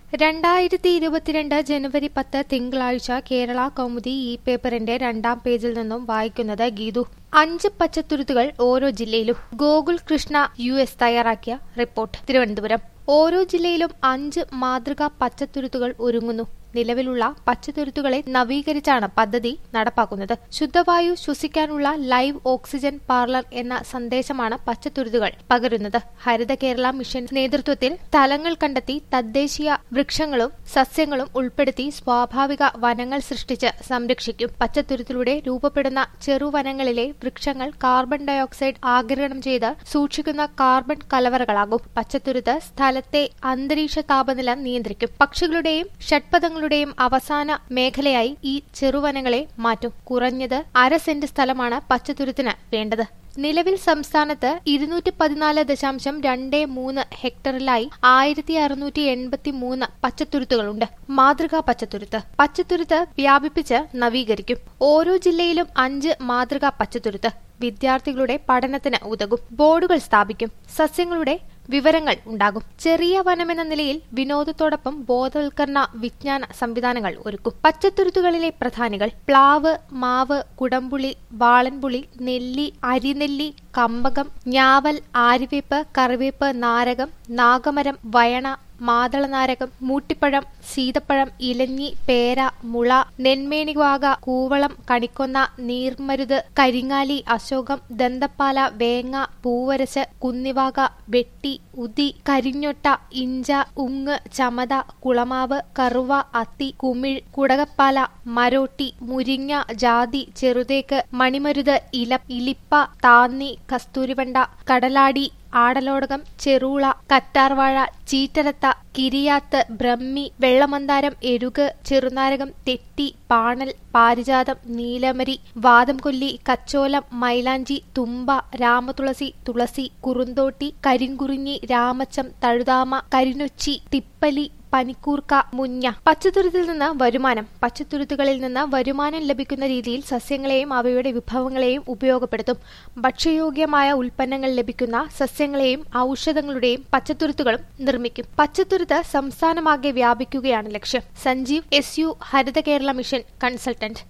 രണ്ടായിരത്തി ഇരുപത്തിരണ്ട് ജനുവരി പത്ത് തിങ്കളാഴ്ച കേരള കൗമുദി ഈ പേപ്പറിന്റെ രണ്ടാം പേജിൽ നിന്നും വായിക്കുന്നത് ഗീതു അഞ്ച് പച്ചത്തുരുത്തുകൾ ഓരോ ജില്ലയിലും ഗോകുൽ കൃഷ്ണ യു എസ് തയ്യാറാക്കിയ റിപ്പോർട്ട് തിരുവനന്തപുരം ഓരോ ജില്ലയിലും അഞ്ച് മാതൃകാ പച്ചത്തുരുത്തുകൾ ഒരുങ്ങുന്നു നിലവിലുള്ള പച്ചത്തുരുത്തുകളെ നവീകരിച്ചാണ് പദ്ധതി നടപ്പാക്കുന്നത് ശുദ്ധവായു ശ്വസിക്കാനുള്ള ലൈവ് ഓക്സിജൻ പാർലർ എന്ന സന്ദേശമാണ് പച്ചത്തുരുത്തുകൾ പകരുന്നത് ഹരിത കേരള മിഷൻ നേതൃത്വത്തിൽ സ്ഥലങ്ങൾ കണ്ടെത്തി തദ്ദേശീയ വൃക്ഷങ്ങളും സസ്യങ്ങളും ഉൾപ്പെടുത്തി സ്വാഭാവിക വനങ്ങൾ സൃഷ്ടിച്ച് സംരക്ഷിക്കും പച്ചത്തുരുത്തിലൂടെ രൂപപ്പെടുന്ന ചെറുവനങ്ങളിലെ വൃക്ഷങ്ങൾ കാർബൺ ഡയോക്സൈഡ് ആഗിരണം ചെയ്ത് സൂക്ഷിക്കുന്ന കാർബൺ കലവറകളാകും പച്ചത്തുരുത്ത് സ്ഥലത്തെ അന്തരീക്ഷ താപനില നിയന്ത്രിക്കും പക്ഷികളുടെയും ഷഡ്പഥങ്ങളുടെയും അവസാന മേഖലയായി ഈ ചെറുവനങ്ങളെ മാറ്റും കുറഞ്ഞത് അര സെന്റ് സ്ഥലമാണ് പച്ചത്തുരുത്തിന് വേണ്ടത് നിലവിൽ സംസ്ഥാനത്ത് ഇരുന്നൂറ്റി പതിനാല് ദശാംശം രണ്ട് മൂന്ന് ഹെക്ടറിലായി ആയിരത്തി അറുന്നൂറ്റി എൺപത്തി മൂന്ന് പച്ചത്തുരുത്തുകളുണ്ട് മാതൃകാ പച്ചത്തുരുത്ത് പച്ചത്തുരുത്ത് വ്യാപിപ്പിച്ച് നവീകരിക്കും ഓരോ ജില്ലയിലും അഞ്ച് മാതൃകാ പച്ചത്തുരുത്ത് വിദ്യാർത്ഥികളുടെ പഠനത്തിന് ഉതകും ബോർഡുകൾ സ്ഥാപിക്കും സസ്യങ്ങളുടെ വിവരങ്ങൾ ഉണ്ടാകും ചെറിയ വനമെന്ന നിലയിൽ വിനോദത്തോടൊപ്പം ബോധവൽക്കരണ വിജ്ഞാന സംവിധാനങ്ങൾ ഒരുക്കും പച്ചത്തുരുത്തുകളിലെ പ്രധാനികൾ പ്ലാവ് മാവ് കുടംപുളി വാളൻപുളി നെല്ലി അരിനെല്ലി കമ്പകം ഞാവൽ ആര്യവേപ്പ് കറിവേപ്പ് നാരകം നാഗമരം വയണ മാതളനാരകം മൂട്ടിപ്പഴം സീതപ്പഴം ഇലഞ്ഞി പേര മുള നെന്മേണിവാക കൂവളം കണിക്കൊന്ന നീർമരുത് കരിങ്ങാലി അശോകം ദന്തപ്പാല വേങ്ങ പൂവരച്ച് കുന്നിവാക വെട്ടി ഉതി കരിഞ്ഞൊട്ട ഇഞ്ച ഉങ്ങ് ചമത കുളമാവ് കറുവ അത്തി കുമിഴ് കുടകപ്പാല മരോട്ടി മുരിങ്ങ ജാതി ചെറുതേക്ക് മണിമരുത് ഇല ഇലിപ്പ താന്നി കസ്തൂരിവണ്ട കടലാടി ആടലോടകം ചെറൂള കറ്റാർവാഴ ചീറ്റരത്ത കിരിയാത്ത് ബ്രഹ്മി വെള്ളമന്താരം എരുക് ചെറുനാരകം തെറ്റി പാണൽ പാരിജാതം നീലമരി വാദംകൊല്ലി കച്ചോലം മൈലാഞ്ചി തുമ്പ രാമതുളസി തുളസി കുറുന്തോട്ടി കരിങ്കുറിഞ്ഞി രാമച്ചം തഴുതാമ കരിനൊച്ചി തിപ്പലി പനിക്കൂർക്ക മുഞ്ഞ പച്ചത്തുരുത്തിൽ നിന്ന് വരുമാനം പച്ചത്തുരുത്തുകളിൽ നിന്ന് വരുമാനം ലഭിക്കുന്ന രീതിയിൽ സസ്യങ്ങളെയും അവയുടെ വിഭവങ്ങളെയും ഉപയോഗപ്പെടുത്തും ഭക്ഷ്യയോഗ്യമായ ഉൽപ്പന്നങ്ങൾ ലഭിക്കുന്ന സസ്യങ്ങളെയും ഔഷധങ്ങളുടെയും പച്ചത്തുരുത്തുകളും നിർമ്മിക്കും പച്ചത്തുരുത്ത് സംസ്ഥാനമാകെ വ്യാപിക്കുകയാണ് ലക്ഷ്യം Sanjeev S U Haritha Kerala mission consultant